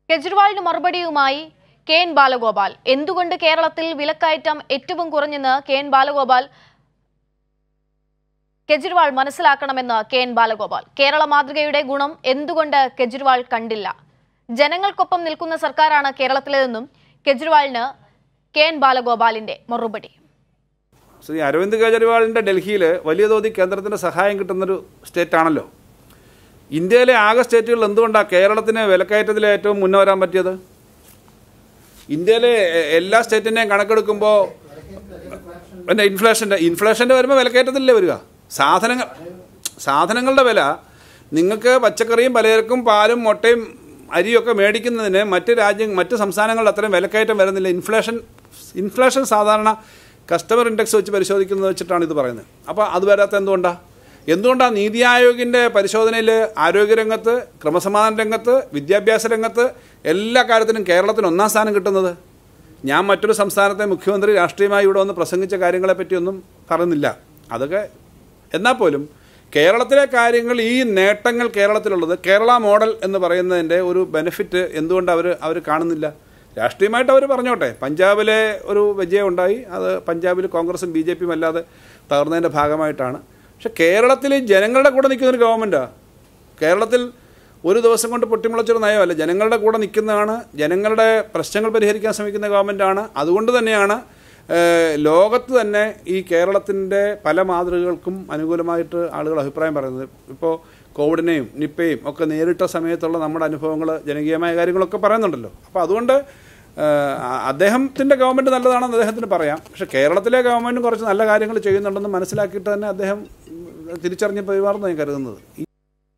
കെജ്രിവാളിന് മറുപടിയുമായി K N Balagopal എന്തുകൊണ്ട് കേരളത്തിൽ വിലക്കയറ്റം ഏറ്റവും കുറഞ്ഞെന്ന് കെ എൻ ബാലഗോപാൽ കെജ്രിവാൾ മനസ്സിലാക്കണമെന്ന് കെ എൻ ബാലഗോപാൽ കേരള മാതൃകയുടെ ഗുണം എന്തുകൊണ്ട് കെജ്രിവാൾ കണ്ടില്ല ജനങ്ങൾക്കൊപ്പം നിൽക്കുന്ന സർക്കാരാണ് കേരളത്തിലേതെന്നും കെജ്രിവാളിന് കെ എൻ ബാലഗോപാലിന്റെ മറുപടി ശ്രീ അരവിന്ദ് കെജ്രിവാളിൻ്റെ ഡൽഹിയിൽ വലിയ തോതിൽ കേന്ദ്രത്തിൻ്റെ സഹായം കിട്ടുന്നൊരു സ്റ്റേറ്റ് ആണല്ലോ ഇന്ത്യയിലെ ആകെ സ്റ്റേറ്റുകളിൽ എന്തുകൊണ്ടാണ് കേരളത്തിന് വിലക്കയറ്റത്തിൽ ഏറ്റവും മുന്നേ വരാൻ പറ്റിയത് ഇന്ത്യയിലെ എ- എല്ലാ സ്റ്റേറ്റിൻ്റെയും കണക്കെടുക്കുമ്പോൾ പിന്നെ ഇൻഫ്ലേഷൻ്റെ ഇൻഫ്ലേഷൻ്റെ വരുമ്പോൾ വിലക്കയറ്റത്തിലല്ലേ വരിക സാധനങ്ങൾ സാധനങ്ങളുടെ വില നിങ്ങൾക്ക് പച്ചക്കറിയും പലചരക്കും പാലും മുട്ടയും അരിയൊക്കെ മേടിക്കുന്നതിന് മറ്റ് രാജ്യം മറ്റ് സംസ്ഥാനങ്ങളിൽ അത്രയും വിലക്കയറ്റം വരുന്നില്ല ഇൻഫ്ലേഷൻ ഇൻഫ്ലേഷൻ സാധാരണ കസ്റ്റമർ ഇൻഡെക്സ് വെച്ച് പരിശോധിക്കുന്നത് വെച്ചിട്ടാണ് ഇത് പറയുന്നത് അപ്പോൾ അത് വരാത്ത എന്തുകൊണ്ടാണ് എന്തുകൊണ്ടാണ് നീതി ആയോഗിൻ്റെ പരിശോധനയിൽ ആരോഗ്യരംഗത്ത് ക്രമസമാധാന രംഗത്ത് വിദ്യാഭ്യാസ രംഗത്ത് എല്ലാ കാര്യത്തിനും കേരളത്തിന് ഒന്നാം സ്ഥാനം കിട്ടുന്നത് ഞാൻ മറ്റൊരു സംസ്ഥാനത്തെ മുഖ്യമന്ത്രി രാഷ്ട്രീയമായി ഇവിടെ വന്ന് പ്രസംഗിച്ച കാര്യങ്ങളെ പറ്റിയൊന്നും പറയുന്നില്ല അതൊക്കെ എന്നാൽ പോലും കേരളത്തിലെ കാര്യങ്ങൾ ഈ നേട്ടങ്ങൾ കേരളത്തിലുള്ളത് കേരള മോഡൽ എന്ന് പറയുന്നതിൻ്റെ ഒരു ബെനിഫിറ്റ് എന്തുകൊണ്ട് അവർ അവർ കാണുന്നില്ല രാഷ്ട്രീയമായിട്ട് അവർ പറഞ്ഞോട്ടെ പഞ്ചാബിലെ ഒരു വിജയം ഉണ്ടായി അത് പഞ്ചാബിൽ കോൺഗ്രസും ബി ജെ പിയും അല്ലാതെ തകർന്നതിൻ്റെ ഭാഗമായിട്ടാണ് പക്ഷെ കേരളത്തിൽ ജനങ്ങളുടെ കൂടെ നിൽക്കുന്നൊരു ഗവൺമെൻറ്റാണ് കേരളത്തിൽ ഒരു ദിവസം കൊണ്ട് പൊട്ടിമുളച്ചൊരു നയമല്ല ജനങ്ങളുടെ കൂടെ നിൽക്കുന്നതാണ് ജനങ്ങളുടെ പ്രശ്നങ്ങൾ പരിഹരിക്കാൻ ശ്രമിക്കുന്ന ഗവൺമെൻറ്റാണ് അതുകൊണ്ട് തന്നെയാണ് ഏഹ്, ലോകത്ത് തന്നെ ഈ കേരളത്തിൻ്റെ പല മാതൃകകൾക്കും അനുകൂലമായിട്ട് ആളുകൾ അഭിപ്രായം പറയുന്നത് ഇപ്പോൾ കോവിഡിനെയും നിപ്പയും ഒക്കെ നേരിട്ട സമയത്തുള്ള നമ്മുടെ അനുഭവങ്ങൾ ജനകീയമായ കാര്യങ്ങളൊക്കെ പറയുന്നുണ്ടല്ലോ അപ്പോൾ അതുകൊണ്ട് ഏഹ്, അ- അദ്ദേഹത്തിൻ്റെ ഗവൺമെൻറ് നല്ലതാണെന്ന് അദ്ദേഹത്തിന് പറയാം പക്ഷേ കേരളത്തിലെ ഗവൺമെൻറ്റും കുറച്ച് നല്ല കാര്യങ്ങൾ ചെയ്യുന്നുണ്ടെന്ന് മനസ്സിലാക്കിയിട്ട് തന്നെ അദ്ദേഹം തിരിച്ചറിഞ്ഞ് പെരുമാറുന്നു ഞാൻ കരുതുന്നത്